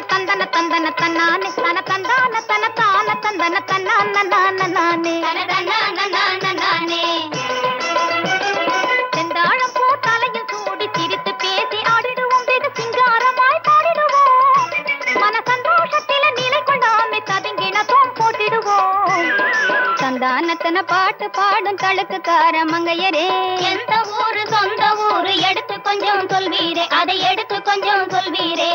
தந்தன தந்தன தன்னானே தன தந்தான தன தான தந்தன தன்னான நானே நானே செந்தாழம் பூ தலையில் சூடி சிரித்து பேசி ஆடிடுவோம் வெகு சிங்காரமாய் பாடிடுவோம் மன சந்தோஷத்தில நிலை கொண்டாமே ததுங்கிணத்தும் போட்டிடுவோம் சந்தானத்தன பாட்டு பாடும் தழுக்குக்கார மங்கையரே எந்த ஊரு சொந்த ஊரு எடுத்து கொஞ்சம் சொல்வீரே அதை எடுத்து கொஞ்சம் சொல்வீரே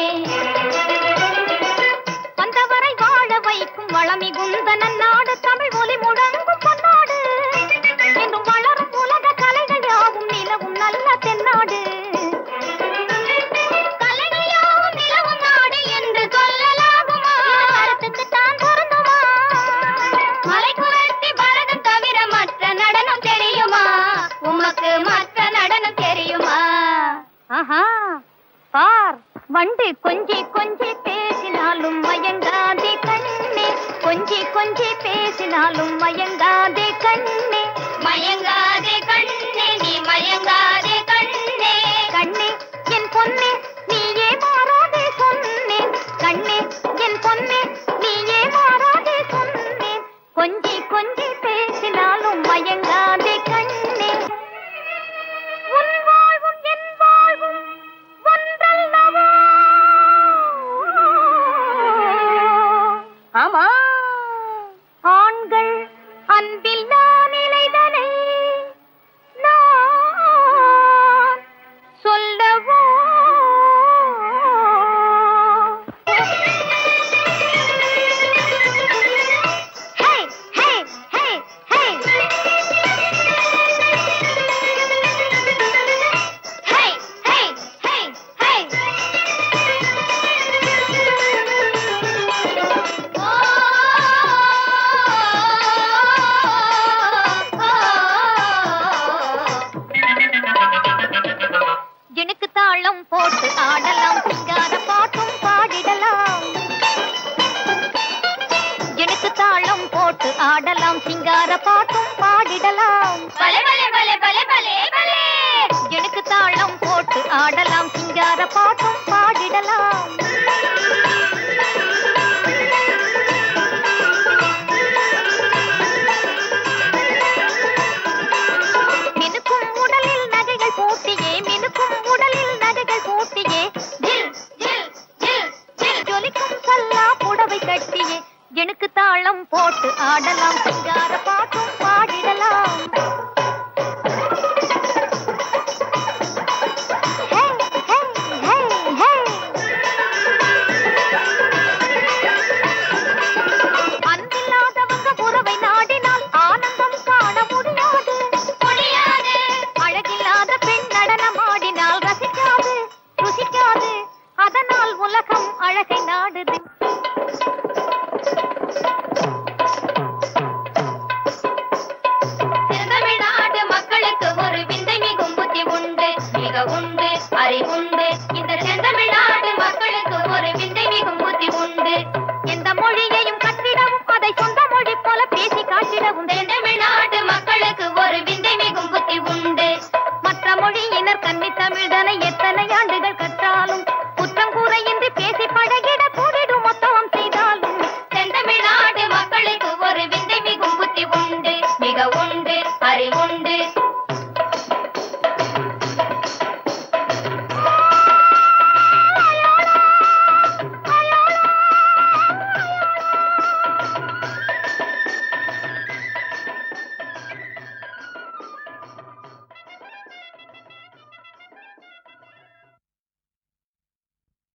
வந்தவரை வாழ வைக்கும் வளமி குந்தனன் நாடு தமிழ் ஒலி முழங்கும் பொன்னாடு என்றும் வளரும் உலக கலைகள் யாவும் நிலவும் நல்ல தென்னாடு கலைகள் யாவும் நிலவும் நாடு என்று சொல்லலாகுமா கருத்துக்கு தான் பொருந்துமா மலை குரத்தி பரதம் தவிர மற்ற நடனம் தெரியுமா உமக்கு மற்ற நடனம் தெரியுமா ஆஹா பார் வண்டு கொஞ்சி கொஞ்சி பேசினாலும் மயங்காதே கண்ணே கொஞ்சி கொஞ்சி பேசினாலும் மயங்காதே கண்ணே மயங்காதே கண்ணே நீ மயங்காதே கண்ணே கண்ணே என் பொன்னே நீயே மாறாதே சொன்னேன் கண்ணே என் பொன்னே நீயே மாறாதே சொன்னேன் கொஞ்சி கொஞ்சி பேசினாலும் மயங்காதே கண்ணே உன் வாழ்வும் என் வாழ்வும் ஒன்றல்லவா ஆமா ஆண்கள் அன்பில் நான் நிலைதனை நான் சொல்லவோ ஹே ஹே ஹே ஹே ஹே ஹே ஹே ஹே ஓ எனக்கு தாளம் போட்டு ஆடலாம் சிங்கார பாட்டும் பாடிடலாம் எனக்கு தாளம் போட்டு ஆடலாம் சிங்கார பாட்டும் பாடிடலாம் பலே பலே பலே பலே பலே பலே எனக்கு தாளம் போட்டு ஆடலாம் சிங்கார பாட்டும் பாடிடலாம் மினுக்கும் உடலில் நகைகள் பூட்டியே மினுக்கும் உடலில் நகைகள் பூட்டியே ஜில் ஜில் ஜில் ஜில் ஜொலிக்கும் சல்லா புடவை கட்டியே எனக்கு தாளம் போட்டு ஆடலாம் சிங்கார பாட்டும் பாடிடலாம் ஹே, ஹே, ஹே, ஹே. அன்பில்லாதவங்க உறவை நாடினால் ஆனந்தம் காண முடியாது முடியாது அழகில்லாத பெண் நடனமாடினால் ரசிக்காது ருசிக்காது அதனால் உலகம் அழகை நாடுது திருத்தமிழ்நாடு மக்களுக்கு ஒரு விந்தை மிகும் புத்தி உண்டு மிக உண்டு அறிவுண்டு இந்த செந்தமிழ்நாடு மக்களுக்கு ஒரு விந்தை மிகும் புத்தி உண்டு எந்த மொழியையும் கற்றிடவும் அதை சொந்த மொழி போல பேசி காட்டிடவும் செந்தமிழ்நாடு மக்களுக்கு ஒரு விந்தை மிகும் புத்தி உண்டு மற்ற மொழியினர் கன்னி தமிழ்தனை எத்தனை ஆண்டுகள் கற்றாலும் குற்றம் கூறையின்றி பேசி பழகிட கூடிடும் மொத்தம் செய்தாலும் செந்தமிழ்நாடு மக்களுக்கு ஒரு விந்தை மிகும் புத்தி உண்டு மிக உண்டு அறிவுண்டு